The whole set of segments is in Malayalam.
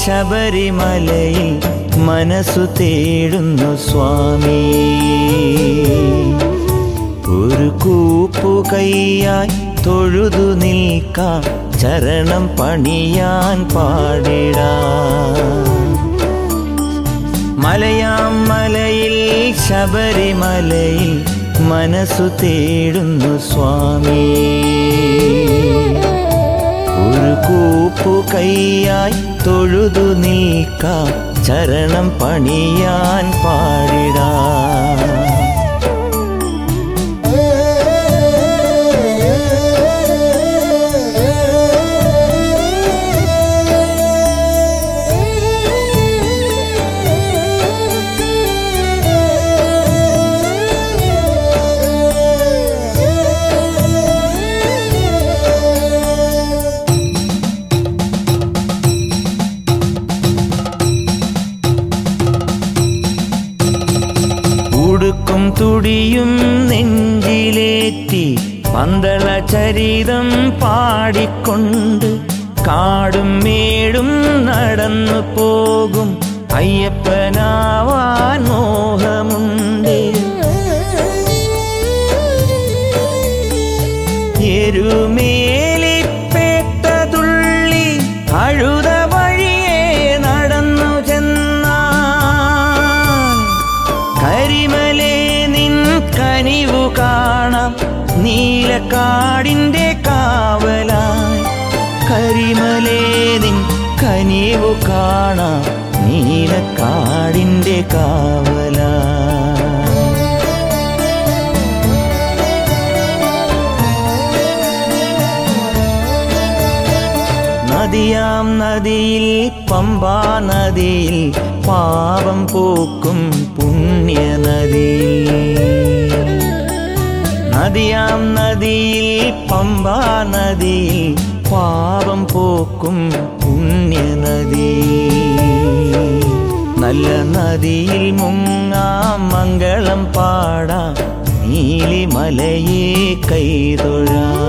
ശബരിമലയിൽ മനസ്സു തേടുന്നു സ്വാമി ഒരു കൂപ്പു കൈയായി തൊഴുതു നിൽക്കാം ചരണം പണിയാൻ പാടിടാ മലയാം മലയിൽ ശബരിമലയിൽ മനസ്സു തേടുന്നു സ്വാമി ഒരു കൂപ്പു കൈയായി തൊഴുതു നിൽക്കാം ചരണം പണിയാൻ പാടിടാ ഉടുക്കും തുടിയും നെഞ്ചിലേറ്റി പന്തള ചരിതം പാടിക്കൊണ്ട് കാടും മേടും നടന്നു പോകും അയ്യപ്പനാവാൻ മോഹമുണ്ട് എരുമേലിപ്പേട്ടതുള്ളി അഴുത വഴിയെ നടന്നു ചെന്നാൻ കരിമലേ നിൻ കനിവു കാണാം നീലക്കാടിന്റെ കാവലായി കരിമലേ നിൻ കനിവു കാണാം നീലക്കാടിന്റെ കാവലായി നദിയാം നദിയിൽ പമ്പാ നദിയിൽ പാപം പോക്കും പുണ്യ നദിയിൽ നദിയാം നദിയിൽ പമ്പാ നദിയിൽ പാപം പോക്കും പുണ്യ നദി നല്ല നദിയിൽ മുങ്ങാം മംഗളം പാടാം നീലിമലയെ കൈതൊഴാം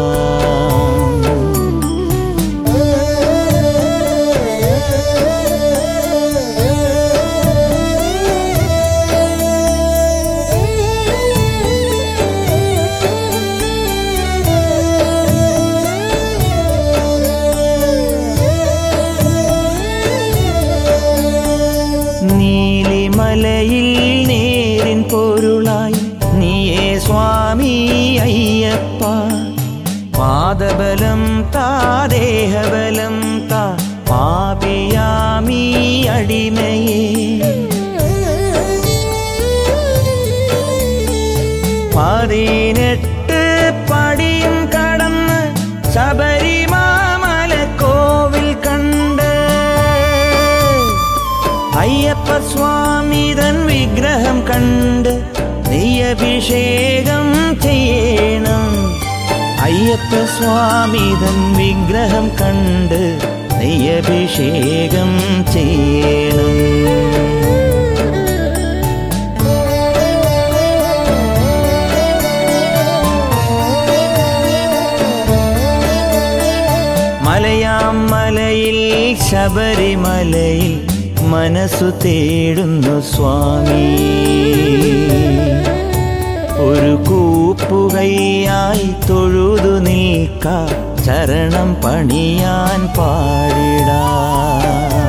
നീലിമലയിൽ നേരിൻ പൊരുളായി നീയേ സ്വാമി അയ്യപ്പ പാദബലം താ ദേഹബലം താ പാപിയാമീ അടിമയേ പതിനെട്ട് പടിയും കടന്ന് ശബരിമാമല കോവിൽ കണ്ട് അയ്യപ്പ സ്വാമി തൻ വിഗ്രഹം കണ്ട് നെയ്യഭിഷേകം ചെയ്യണം അയ്യപ്പ സ്വാമി തൻ വിഗ്രഹം കണ്ട് നെയ്യഭിഷേകം ചെയ്യണം മലയാം മലയിൽ ശബരിമലയിൽ മനസ്സു തേടുന്നു സ്വാമി ഒരു കൂപ്പുകൈയായി തൊഴുതു നിൽക്ക ചരണം പണിയാൻ പാടിടാ